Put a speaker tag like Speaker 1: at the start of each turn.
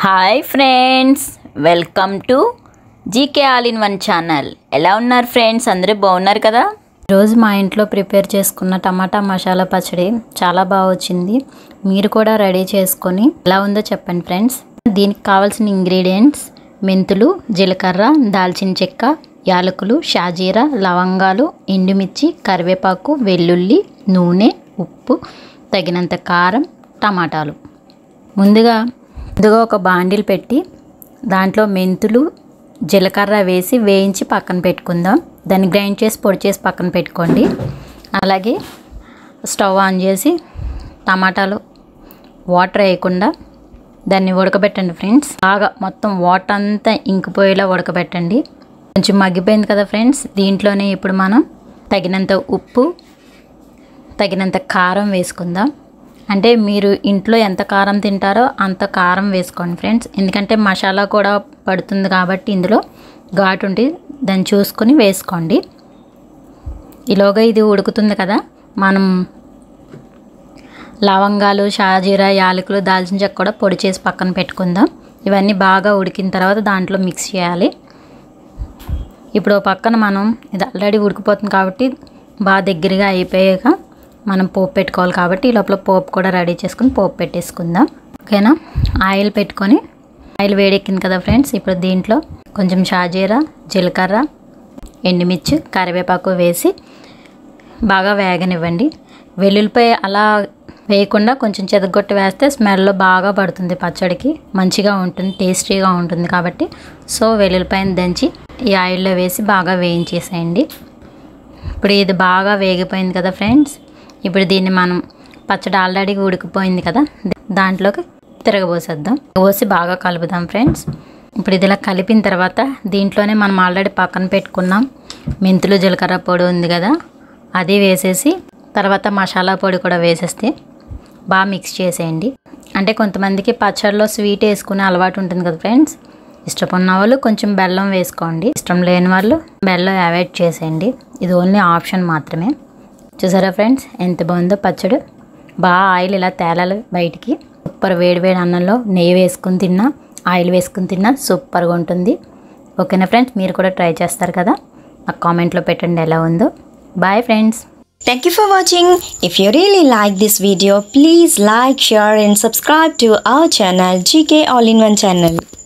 Speaker 1: Hi friends welcome to GK all in one channel ఎలా ఉన్నారు friends అందరూ బాగున్నారు కదా
Speaker 2: రోజు మా ఇంట్లో ప్రిపేర్ చేసుకున్న టమాటా మసాలా పచ్చడి చాలా బాగా వచ్చింది మీరు కూడా రెడీ చేసుకొని ఎలా ఉందో చెప్పండి ఫ్రెండ్స్ దీనికి కావాల్సిన ఇంగ్రీడియంట్స్ మెంతులు జీలకర్ర దాల్చిన చెక్క యాలకులు షాజీరా లవంగాలు ఎండుమిర్చి కరివేపాకు వెల్లుల్లి నూనె ఉప్పు తగినంత కారం టమాటాలు ముందుగా ముందుగా ఒక బాండిల్ పెట్టి దాంట్లో మెంతులు జీలకర్ర వేసి వేయించి పక్కన పెట్టుకుందాం దాన్ని గ్రైండ్ చేసి పొడి చేసి పక్కన పెట్టుకోండి అలాగే స్టవ్ ఆన్ చేసి టమాటాలు వాటర్ వేయకుండా దాన్ని ఉడకబెట్టండి ఫ్రెండ్స్ బాగా మొత్తం వాటర్ అంతా ఇంకిపోయేలా ఉడకబెట్టండి కొంచెం మగ్గిపోయింది కదా ఫ్రెండ్స్ దీంట్లోనే ఇప్పుడు మనం తగినంత ఉప్పు తగినంత కారం వేసుకుందాం అంటే మీరు ఇంట్లో ఎంత కారం తింటారో అంత కారం వేసుకోండి ఫ్రెండ్స్ ఎందుకంటే మసాలా కూడా పడుతుంది కాబట్టి ఇందులో ఘాటు ఉండి దాన్ని చూసుకొని వేసుకోండి ఈలోగా ఇది ఉడుకుతుంది కదా మనం లవంగాలు షాజీరా యాలకులు దాల్చిన చెక్క కూడా పొడి చేసి పక్కన పెట్టుకుందాం ఇవన్నీ బాగా ఉడికిన తర్వాత దాంట్లో మిక్స్ చేయాలి ఇప్పుడు ఓ పక్కన మనం ఇది ఆల్రెడీ ఉడికిపోతుంది కాబట్టి బాగా దగ్గరగా అయిపోయాక మనం పోపు పెట్టుకోవాలి కాబట్టి ఈ లోపల పోపు కూడా రెడీ చేసుకుని పోపు పెట్టేసుకుందాం ఓకేనా ఆయిల్ పెట్టుకొని ఆయిల్ వేడెక్కింది కదా ఫ్రెండ్స్ ఇప్పుడు దీంట్లో కొంచెం షాజీరా జీలకర్ర ఎండుమిర్చి కరివేపాకు వేసి బాగా వేగనివ్వండి వెల్లుల్లిపాయ అలా వేయకుండా కొంచెం చెదగొట్టి వేస్తే స్మెల్ బాగా పడుతుంది పచ్చడికి మంచిగా ఉంటుంది టేస్టీగా ఉంటుంది కాబట్టి సో వెల్లుల్లిపాయను దంచి ఈ ఆయిల్లో వేసి బాగా వేయించేసేయండి ఇప్పుడు ఇది బాగా వేగిపోయింది కదా ఫ్రెండ్స్ ఇప్పుడు దీన్ని మనం పచ్చడి ఆల్రెడీ ఉడికిపోయింది కదా దాంట్లోకి తిరగబోసేద్దాం పోసి బాగా కలుపుదాం ఫ్రెండ్స్ ఇప్పుడు ఇది ఇలా కలిపిన తర్వాత దీంట్లోనే మనం ఆల్రెడీ పక్కన పెట్టుకున్నాం మెంతులు జీలకర్ర పొడి ఉంది కదా అది వేసేసి తర్వాత మసాలా పొడి కూడా వేసేస్తే బాగా మిక్స్ చేసేయండి అంటే కొంతమందికి పచ్చడిలో స్వీట్ వేసుకునే అలవాటు ఉంటుంది కదా ఫ్రెండ్స్ ఇష్టపడిన వాళ్ళు కొంచెం బెల్లం వేసుకోండి ఇష్టం లేని వాళ్ళు బెల్లం అవాయిడ్ చేసేయండి ఇది ఓన్లీ ఆప్షన్ మాత్రమే చూసారా ఫ్రెండ్స్ ఎంత బాగుందో పచ్చడి బాగా ఆయిల్ ఇలా తేలాలి బయటికి సూపర్ వేడి వేడి అన్నంలో నెయ్యి వేసుకుని తిన్నా ఆయిల్ వేసుకుని తిన్నా సూపర్గా ఉంటుంది ఓకేనా ఫ్రెండ్స్ మీరు కూడా ట్రై చేస్తారు కదా నాకు కామెంట్లో పెట్టండి ఎలా ఉందో bye friends
Speaker 3: Thank you for watching. If you really like this video, please like, share and subscribe to our channel GK All in One channel.